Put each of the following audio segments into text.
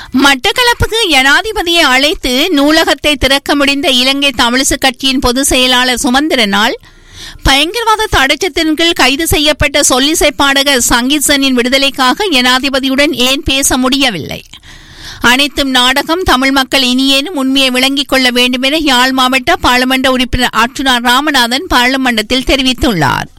மட்டக்களப்புக்கு ஜனாதிபதியை அழைத்து நூலகத்தை திறக்க முடிந்த இலங்கை தமிழிசு கட்சியின் பொதுச் செயலாளர் சுமந்திரனால் பயங்கரவாத தடைச்சத்தின் கீழ் கைது செய்யப்பட்ட சொல்லிசை பாடகர் சங்கீத் சென்னின் விடுதலைக்காக ஜனாதிபதியுடன் ஏன் பேச முடியவில்லை அனைத்தும் நாடகம் தமிழ் மக்கள் இனியேனும் உண்மையை விளங்கிக் கொள்ள வேண்டும் என யாழ் மாவட்ட பாராளுமன்ற உறுப்பினர் அர்ச்சுனா ராமநாதன் பாராளுமன்றத்தில் தெரிவித்துள்ளார்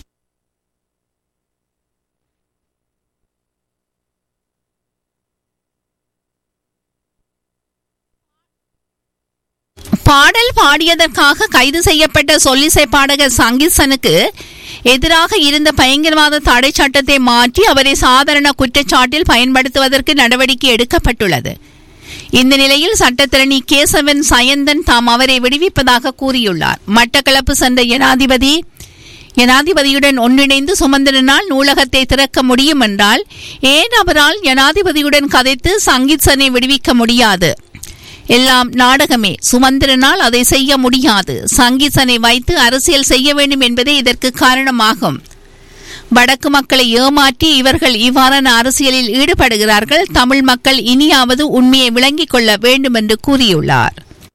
பாடல் பாடியதற்காக கைது செய்யப்பட்ட சொல்லிசை பாடகர் சங்கீசனுக்கு எதிராக இருந்த பயங்கரவாத தடை சட்டத்தை மாற்றி அவரை சாதாரண குற்றச்சாட்டில் பயன்படுத்துவதற்கு நடவடிக்கை எடுக்கப்பட்டுள்ளது இந்த நிலையில் சட்டத்திரணி கேசவன் சயந்தன் தாம் அவரை விடுவிப்பதாக கூறியுள்ளார் மட்டக்களப்பு சென்ற ஜனாதிபதி ஜனாதிபதியுடன் ஒன்றிணைந்து சுமந்திரனால் நூலகத்தை திறக்க முடியும் என்றால் ஏன் அவரால் ஜனாதிபதியுடன் கதைத்து சங்கீத்சனை விடுவிக்க முடியாது எல்லாம் நாடகமே சுமந்திரனால் அதை செய்ய முடியாது சங்கீசனை வைத்து அரசியல் செய்ய வேண்டும் என்பதே இதற்கு காரணமாகும் வடக்கு மக்களை ஏமாற்றி இவர்கள் இவ்வாறான அரசியலில் ஈடுபடுகிறார்கள் தமிழ் மக்கள் இனியாவது உண்மையை விளங்கிக் கொள்ள வேண்டும் என்று கூறியுள்ளார்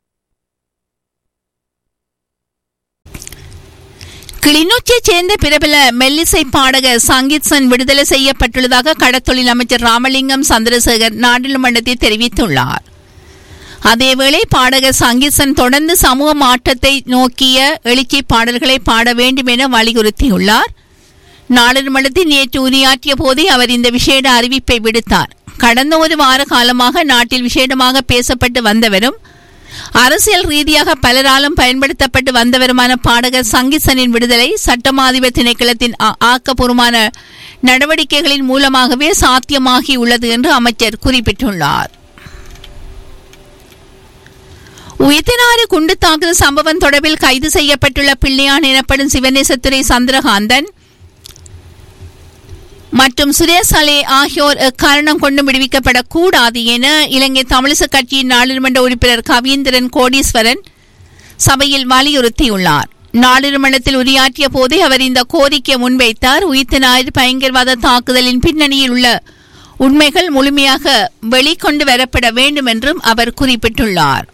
கிளிநொச்சியைச் சேர்ந்த பிரபல மெல்லிசை பாடகர் சங்கீத்சன் விடுதலை செய்யப்பட்டுள்ளதாக கடத்தொழில் அமைச்சர் ராமலிங்கம் சந்திரசேகர் நாடாளுமன்றத்தில் தெரிவித்துள்ளார் அதேவேளை பாடகர் சங்கீசன் தொடர்ந்து சமூக மாற்றத்தை நோக்கிய எழுச்சி பாடல்களை பாட வேண்டும் என வலியுறுத்தியுள்ளார் நாடாளுமன்றத்தில் நேற்று உரையாற்றிய போதே அவர் இந்த விசேட அறிவிப்பை விடுத்தார் கடந்த ஒரு வார காலமாக நாட்டில் விசேடமாக பேசப்பட்டு வந்தவரும் அரசியல் ரீதியாக பலராலும் பயன்படுத்தப்பட்டு வந்தவருமான பாடகர் சங்கீசனின் விடுதலை சட்டமாதிபர் திணைக்களத்தின் ஆக்கப்பூர்வமான நடவடிக்கைகளின் மூலமாகவே சாத்தியமாகியுள்ளது என்று அமைச்சர் குறிப்பிட்டுள்ளார் உயிர்த்தினாறு குண்டு தாக்குதல் சம்பவம் தொடர்பில் கைது செய்யப்பட்டுள்ள பிள்ளையான் எனப்படும் சிவநேசத்துறை சந்திரகாந்தன் மற்றும் சுரேஷ் அலே ஆகியோர் காரணம் கொண்டு விடுவிக்கப்படக்கூடாது என இலங்கை தமிழிசை கட்சியின் நாடாளுமன்ற உறுப்பினர் கவீந்திரன் கோடீஸ்வரன் சபையில் வலியுறுத்தியுள்ளார் நாடாளுமன்றத்தில் உரையாற்றிய போதே அவர் இந்த கோரிக்கையை முன்வைத்தார் உயிர்த்த ஞாயிறு பயங்கரவாத தாக்குதலின் பின்னணியில் உள்ள உண்மைகள் முழுமையாக வெளிக்கொண்டு வரப்பட வேண்டும் என்றும் அவர் குறிப்பிட்டுள்ளார்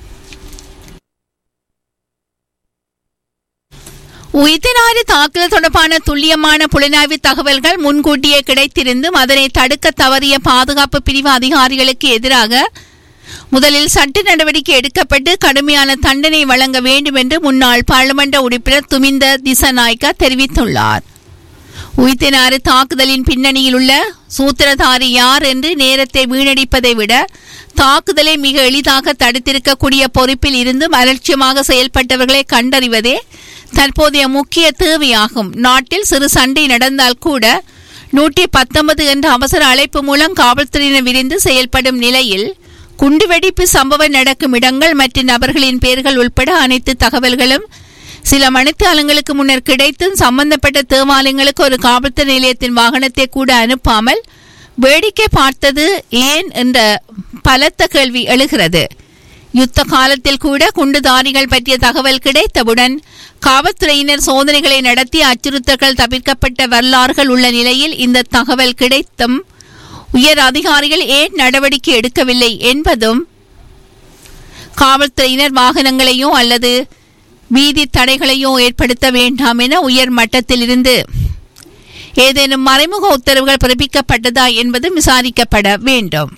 உயிர்த்தினாறு தாக்குதல் தொடர்பான துல்லியமான புலனாய்வு தகவல்கள் முன்கூட்டியே கிடைத்திருந்தும் அதனை தடுக்க தவறிய பாதுகாப்பு பிரிவு அதிகாரிகளுக்கு எதிராக முதலில் சட்ட நடவடிக்கை எடுக்கப்பட்டு கடுமையான தண்டனை வழங்க வேண்டும் என்று முன்னாள் பாராளுமன்ற உறுப்பினர் துமிந்த திசநாய்கா தெரிவித்துள்ளார் உயிர்த்தினாறு தாக்குதலின் பின்னணியில் உள்ள சூத்திரதாரி யார் என்று நேரத்தை வீணடிப்பதை விட தாக்குதலை மிக எளிதாக தடுத்திருக்கக்கூடிய பொறுப்பில் இருந்தும் அலட்சியமாக செயல்பட்டவர்களை கண்டறிவதே தற்போதைய முக்கிய தேவையாகும் நாட்டில் சிறு சண்டை நடந்தால் கூட நூற்றி பத்தொன்பது என்ற அவசர அழைப்பு மூலம் காவல்துறையினர் விரிந்து செயல்படும் நிலையில் குண்டுவெடிப்பு சம்பவம் நடக்கும் இடங்கள் மற்றும் நபர்களின் பெயர்கள் உட்பட அனைத்து தகவல்களும் சில மணித்தாளங்களுக்கு முன்னர் கிடைத்தும் சம்பந்தப்பட்ட தேவாலயங்களுக்கு ஒரு காவல்துறை நிலையத்தின் வாகனத்தை கூட அனுப்பாமல் வேடிக்கை பார்த்தது ஏன் என்ற பலத்த கேள்வி எழுகிறது யுத்த காலத்தில் கூட குண்டுதாரிகள் பற்றிய தகவல் கிடைத்தவுடன் காவல்துறையினர் சோதனைகளை நடத்தி அச்சுறுத்தல்கள் தவிர்க்கப்பட்ட வரலாறுகள் உள்ள நிலையில் இந்த தகவல் கிடைத்தும் உயர் அதிகாரிகள் ஏன் நடவடிக்கை எடுக்கவில்லை என்பதும் காவல்துறையினர் வாகனங்களையோ அல்லது வீதி தடைகளையோ ஏற்படுத்த வேண்டாம் என உயர் மட்டத்திலிருந்து ஏதேனும் மறைமுக உத்தரவுகள் பிறப்பிக்கப்பட்டதா என்பது விசாரிக்கப்பட வேண்டும்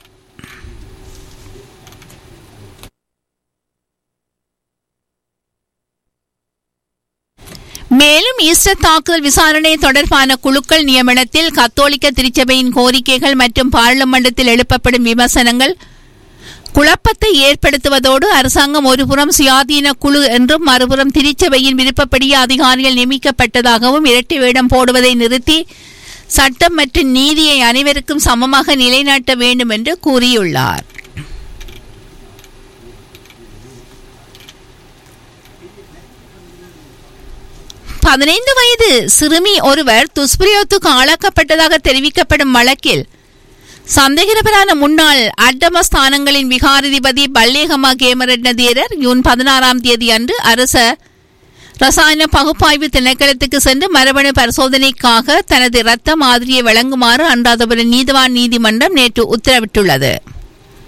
மேலும் ஈஸ்டர் தாக்குதல் விசாரணை தொடர்பான குழுக்கள் நியமனத்தில் கத்தோலிக்க திருச்சபையின் கோரிக்கைகள் மற்றும் பாராளுமன்றத்தில் எழுப்பப்படும் விமர்சனங்கள் குழப்பத்தை ஏற்படுத்துவதோடு அரசாங்கம் ஒருபுறம் சுயாதீன குழு என்றும் மறுபுறம் திருச்சபையின் விருப்பப்படியே அதிகாரிகள் நியமிக்கப்பட்டதாகவும் இரட்டை வேடம் போடுவதை நிறுத்தி சட்டம் மற்றும் நீதியை அனைவருக்கும் சமமாக நிலைநாட்ட வேண்டும் என்று கூறியுள்ளார் பதினைந்து வயது சிறுமி ஒருவர் துஷ்பிரயோகத்துக்கு ஆளாக்கப்பட்டதாக தெரிவிக்கப்படும் வழக்கில் சந்தேகநபரான முன்னாள் அட்டம ஸ்தானங்களின் விகாராதிபதி பல்லேகமா கேமரட்ன தேரர் ஜூன் பதினாறாம் தேதி அன்று அரச ரசாயன பகுப்பாய்வு திணைக்களத்துக்கு சென்று மரபணு பரிசோதனைக்காக தனது இரத்த மாதிரியை வழங்குமாறு அன்றாதபுரம் நீதிவான் நீதிமன்றம் நேற்று உத்தரவிட்டுள்ளது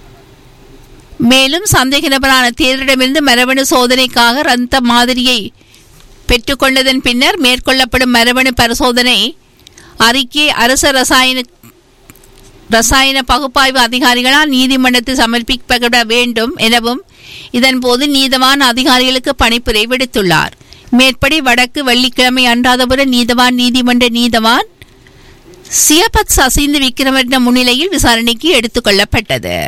மேலும் சந்தேக நபரான தேரிடமிருந்து மரபணு சோதனைக்காக ரத்த மாதிரியை பெற்றுக்கொண்டதன் பின்னர் மேற்கொள்ளப்படும் மரபணு பரிசோதனை அறிக்கை அரச ரசாயன ரசாயன பகுப்பாய்வு அதிகாரிகளால் நீதிமன்றத்தில் சமர்ப்பிக்கப்பட வேண்டும் எனவும் இதன்போது நீதவான் அதிகாரிகளுக்கு பணிப்புரை விடுத்துள்ளார் மேற்படி வடக்கு வெள்ளிக்கிழமை அன்றாதபுர நீதவான் நீதிமன்ற நீதவான் சியபத் சசீந்து விக்ரமரட்ன முன்னிலையில் விசாரணைக்கு எடுத்துக் கொள்ளப்பட்டது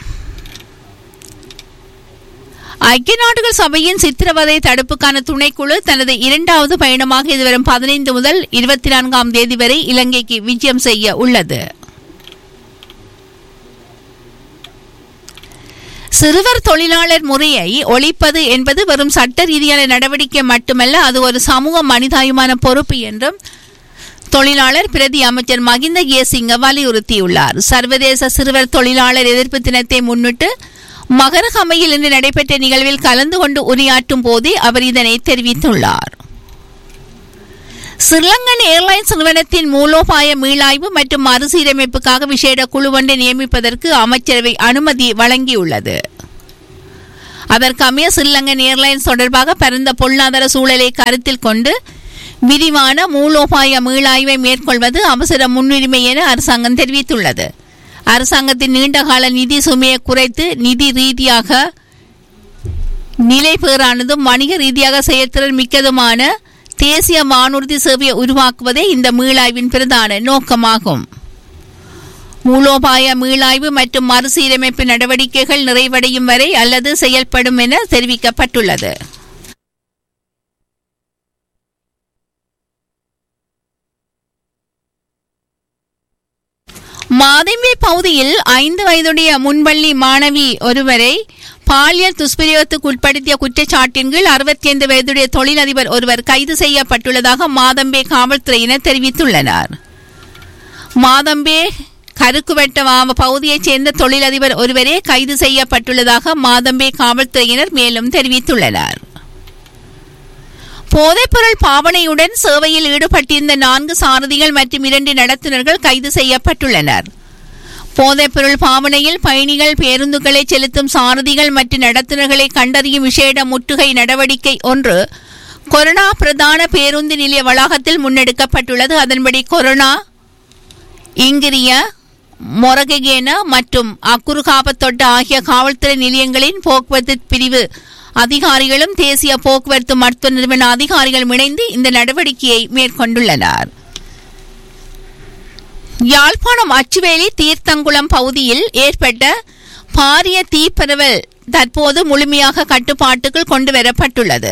ஐக்கிய நாடுகள் சபையின் சித்திரவதை தடுப்புக்கான துணைக்குழு தனது இரண்டாவது பயணமாக இதுவரும் பதினைந்து முதல் இருபத்தி நான்காம் தேதி வரை இலங்கைக்கு விஜயம் செய்ய உள்ளது சிறுவர் தொழிலாளர் முறையை ஒழிப்பது என்பது வெறும் சட்ட ரீதியான நடவடிக்கை மட்டுமல்ல அது ஒரு சமூக மனிதாயமான பொறுப்பு என்றும் தொழிலாளர் பிரதி அமைச்சர் மகிந்த ஏசிங்க வலியுறுத்தியுள்ளார் சர்வதேச சிறுவர் தொழிலாளர் எதிர்ப்பு தினத்தை முன்னிட்டு மகரகமையில் இன்று நடைபெற்ற நிகழ்வில் கலந்து கொண்டு உரையாற்றும் போதே அவர் இதனை தெரிவித்துள்ளார் ஸ்ரீலங்கன் ஏர்லைன்ஸ் நிறுவனத்தின் மூலோபாய மீளாய்வு மற்றும் மறுசீரமைப்புக்காக விசேட குழு ஒன்றை நியமிப்பதற்கு அமைச்சரவை அனுமதி வழங்கியுள்ளது அதற்கமைய ஸ்ரீலங்கன் ஏர்லைன்ஸ் தொடர்பாக பரந்த பொருளாதார சூழலை கருத்தில் கொண்டு விரிவான மூலோபாய மீளாய்வை மேற்கொள்வது அவசர முன்னுரிமை என அரசாங்கம் தெரிவித்துள்ளது அரசாங்கத்தின் நீண்டகால நிதி சுமையை குறைத்து நிதி ரீதியாக நிலைபேறானதும் வணிக ரீதியாக செயற்திறன் மிக்கதுமான தேசிய வானூர்தி சேவையை உருவாக்குவதே இந்த மீளாய்வின் பிரதான நோக்கமாகும் மூலோபாய மீளாய்வு மற்றும் மறுசீரமைப்பு நடவடிக்கைகள் நிறைவடையும் வரை அல்லது செயல்படும் என தெரிவிக்கப்பட்டுள்ளது மாதம்பி பகுதியில் ஐந்து வயதுடைய முன்பள்ளி மாணவி ஒருவரை பாலியல் துஷ்பிரயோகத்துக்கு உட்படுத்திய குற்றச்சாட்டின் கீழ் அறுபத்தி ஐந்து வயதுடைய தொழிலதிபர் ஒருவர் கைது செய்யப்பட்டுள்ளதாக மாதம்பே காவல்துறையினர் தெரிவித்துள்ளனர் மாதம்பே கருக்குவெட்ட பகுதியைச் சேர்ந்த தொழிலதிபர் ஒருவரே கைது செய்யப்பட்டுள்ளதாக மாதம்பே காவல்துறையினர் மேலும் தெரிவித்துள்ளனர் போதைப்பொருள் பாவனையுடன் சேவையில் ஈடுபட்டிருந்த நான்கு சாரதிகள் மற்றும் இரண்டு நடத்துனர்கள் கைது செய்யப்பட்டுள்ளனர் போதைப்பொருள் பாவனையில் பயணிகள் பேருந்துகளை செலுத்தும் சாரதிகள் மற்றும் நடத்துனர்களை கண்டறியும் விசேட முற்றுகை நடவடிக்கை ஒன்று கொரோனா பிரதான பேருந்து நிலைய வளாகத்தில் முன்னெடுக்கப்பட்டுள்ளது அதன்படி கொரோனா இங்கிரிய மொரகேன மற்றும் அக்குறுகாபத்தொட்ட ஆகிய காவல்துறை நிலையங்களின் போக்குவரத்து பிரிவு அதிகாரிகளும் தேசிய போக்குவரத்து மருத்துவ நிறுவன அதிகாரிகளும் இணைந்து இந்த நடவடிக்கையை மேற்கொண்டுள்ளனர் யாழ்ப்பாணம் அச்சுவேலி தீர்த்தங்குளம் பகுதியில் ஏற்பட்ட பாரிய தீப்பரவல் தற்போது முழுமையாக கட்டுப்பாட்டுக்குள் கொண்டு வரப்பட்டுள்ளது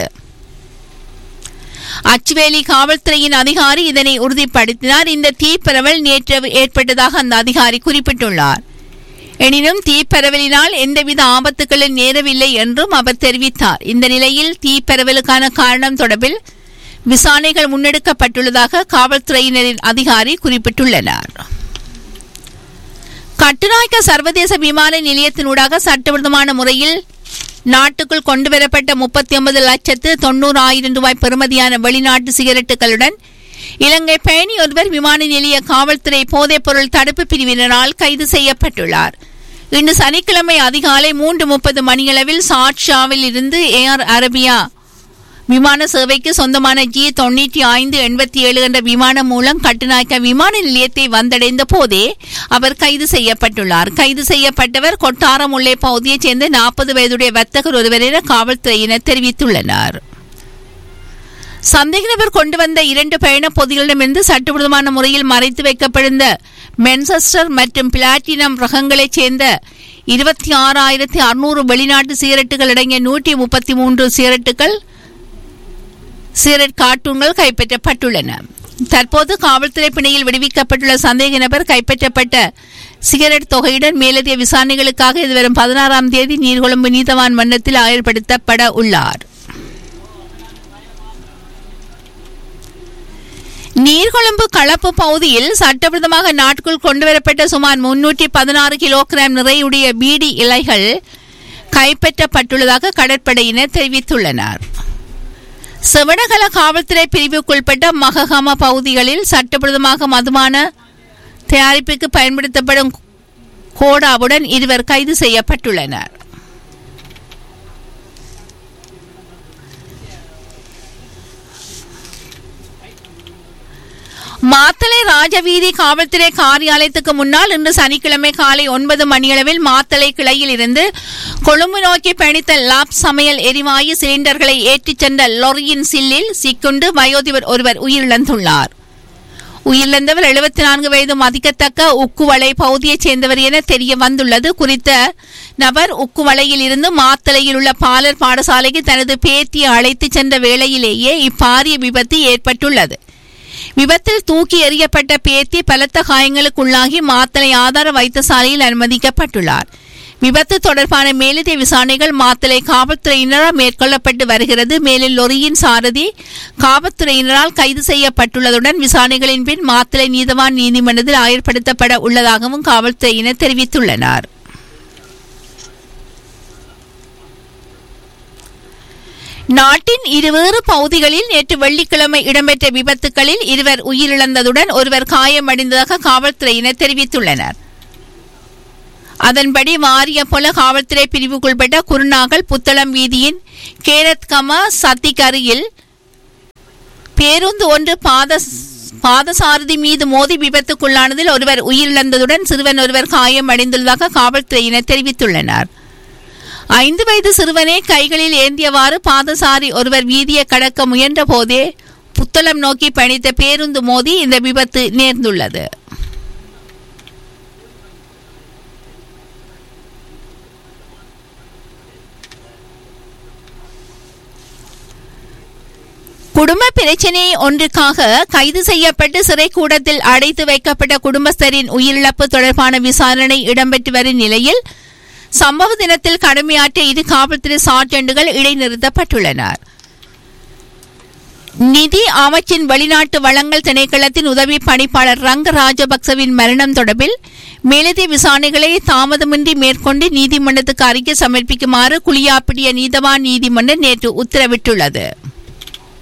அச்சுவேலி காவல்துறையின் அதிகாரி இதனை உறுதிப்படுத்தினார் இந்த தீப்பரவல் நேற்று ஏற்பட்டதாக அந்த அதிகாரி குறிப்பிட்டுள்ளார் எனினும் தீப்பரவலினால் எந்தவித ஆபத்துகளும் நேரவில்லை என்றும் அவர் தெரிவித்தார் இந்த நிலையில் தீப்பரவலுக்கான காரணம் தொடர்பில் விசாரணைகள் முன்னெடுக்கப்பட்டுள்ளதாக காவல்துறையினரின் அதிகாரி குறிப்பிட்டுள்ளனர் கட்டுநாயக்க சர்வதேச விமான நிலையத்தினூடாக சட்டவிரோதமான முறையில் நாட்டுக்குள் கொண்டுவரப்பட்ட முப்பத்தி ஒன்பது லட்சத்து தொண்ணூறு ஆயிரம் ரூபாய் பெறுமதியான வெளிநாட்டு சிகரெட்டுகளுடன் இலங்கை பயணி ஒருவர் விமான நிலைய காவல்துறை போதைப்பொருள் தடுப்பு பிரிவினரால் கைது செய்யப்பட்டுள்ளார் இன்று சனிக்கிழமை அதிகாலை மூன்று முப்பது மணியளவில் சாட்ஷாவில் இருந்து ஏர் அரபியா விமான சேவைக்கு சொந்தமான ஜி தொண்ணூற்றி ஐந்து எண்பத்தி ஏழு என்ற விமானம் மூலம் கட்டுநாயக்க விமான நிலையத்தை வந்தடைந்த போதே அவர் கைது செய்யப்பட்டுள்ளார் கைது செய்யப்பட்டவர் கொட்டாரம் உள்ளே பகுதியைச் சேர்ந்த நாற்பது வயதுடைய வர்த்தகர் ஒருவர் என காவல்துறையினர் தெரிவித்துள்ளனர் சந்தேக நபர் கொண்டு வந்த இரண்டு பயண பொதிகளிடமிருந்து சட்டவிரோதமான முறையில் மறைத்து வைக்கப்பட்டிருந்த மென்செஸ்டர் மற்றும் பிளாட்டினம் ரகங்களைச் சேர்ந்த இருபத்தி ஆறாயிரத்தி அறுநூறு வெளிநாட்டு சிகரெட்டுகள் அடங்கிய நூற்றி முப்பத்தி மூன்று சிகரெட்டுகள் சிகரெட் கார்ட்டூன்கள் கைப்பற்றப்பட்டுள்ளன தற்போது காவல்துறை பிணையில் விடுவிக்கப்பட்டுள்ள சந்தேக நபர் கைப்பற்றப்பட்ட சிகரெட் தொகையுடன் மேலதிக விசாரணைகளுக்காக இதுவரும் பதினாறாம் தேதி நீர்கொழும்பு நீதவான் மன்றத்தில் ஆயர்படுத்தப்பட உள்ளார் நீர்கொழும்பு களப்பு பகுதியில் சட்டவிரோதமாக நாட்டுக்குள் கொண்டுவரப்பட்ட சுமார் முன்னூற்றி பதினாறு கிலோகிராம் நிறையுடைய பீடி இலைகள் கைப்பற்றப்பட்டுள்ளதாக கடற்படையினர் தெரிவித்துள்ளனர் செவடகல காவல்துறை பிரிவுக்குட்பட்ட மககம பகுதிகளில் சட்டவிரோதமாக மதுமான தயாரிப்புக்கு பயன்படுத்தப்படும் கோடாவுடன் இருவர் கைது செய்யப்பட்டுள்ளனர் மாத்தளை ராஜவீதி காவல்துறை காரியாலயத்துக்கு முன்னால் இன்று சனிக்கிழமை காலை ஒன்பது மணியளவில் மாத்தளை கிளையில் இருந்து கொழும்பு நோக்கி பயணித்த லாப் சமையல் எரிவாயு சிலிண்டர்களை ஏற்றிச் சென்ற லொரியின் சில்லில் சிக்குண்டு வயோதிபர் ஒருவர் உயிரிழந்துள்ளார் உயிரிழந்தவர் எழுபத்தி நான்கு வயது மதிக்கத்தக்க உக்குவளை பகுதியைச் சேர்ந்தவர் என தெரிய வந்துள்ளது குறித்த நபர் உக்குவளையில் இருந்து மாத்தளையில் உள்ள பாலர் பாடசாலைக்கு தனது பேத்தியை அழைத்துச் சென்ற வேளையிலேயே இப்பாரிய விபத்து ஏற்பட்டுள்ளது விபத்தில் தூக்கி எறியப்பட்ட பேத்தி பலத்த காயங்களுக்குள்ளாகி மாத்தளை ஆதார வைத்தியசாலையில் அனுமதிக்கப்பட்டுள்ளார் விபத்து தொடர்பான மேலதிக விசாரணைகள் மாத்தளை காவல்துறையினரால் மேற்கொள்ளப்பட்டு வருகிறது மேலும் லொரியின் சாரதி காவல்துறையினரால் கைது செய்யப்பட்டுள்ளதுடன் விசாரணைகளின் பின் மாத்தளை நீதவான் நீதிமன்றத்தில் ஆயர்படுத்தப்பட உள்ளதாகவும் காவல்துறையினர் தெரிவித்துள்ளனர் நாட்டின் இருவேறு பகுதிகளில் நேற்று வெள்ளிக்கிழமை இடம்பெற்ற விபத்துகளில் இருவர் உயிரிழந்ததுடன் ஒருவர் காயமடைந்ததாக காவல்துறையினர் தெரிவித்துள்ளனர் அதன்படி வாரியப்பொல காவல்துறை பிரிவுக்குள்பட்ட குருநாகல் புத்தளம் வீதியின் கேரத்கமா சத்திக் அருகில் பேருந்து ஒன்று பாத பாதசாரதி மீது மோதி விபத்துக்குள்ளானதில் ஒருவர் உயிரிழந்ததுடன் சிறுவன் ஒருவர் காயமடைந்துள்ளதாக காவல்துறையினர் தெரிவித்துள்ளனர் ஐந்து வயது சிறுவனை கைகளில் ஏந்தியவாறு பாதசாரி ஒருவர் வீதியை கடக்க முயன்ற போதே புத்தளம் நோக்கி பயணித்த பேருந்து மோதி இந்த விபத்து நேர்ந்துள்ளது குடும்ப பிரச்சினை ஒன்றுக்காக கைது செய்யப்பட்டு சிறை கூடத்தில் அடைத்து வைக்கப்பட்ட குடும்பஸ்தரின் உயிரிழப்பு தொடர்பான விசாரணை இடம்பெற்று வரும் நிலையில் சம்பவ தினத்தில் கடமையாற்றிய இரு காவல்துறை சார்ஜெண்டுகள் இடைநிறுத்தப்பட்டுள்ளனர் நிதி அமைச்சின் வெளிநாட்டு வளங்கள் திணைக்களத்தின் உதவி பணிப்பாளர் ரங்க ராஜபக்சவின் மரணம் தொடர்பில் மேலதிக விசாரணைகளை தாமதமின்றி மேற்கொண்டு நீதிமன்றத்துக்கு அறிக்கை சமர்ப்பிக்குமாறு குளியாப்பிடிய நீதவான் நீதிமன்றம் நேற்று உத்தரவிட்டுள்ளது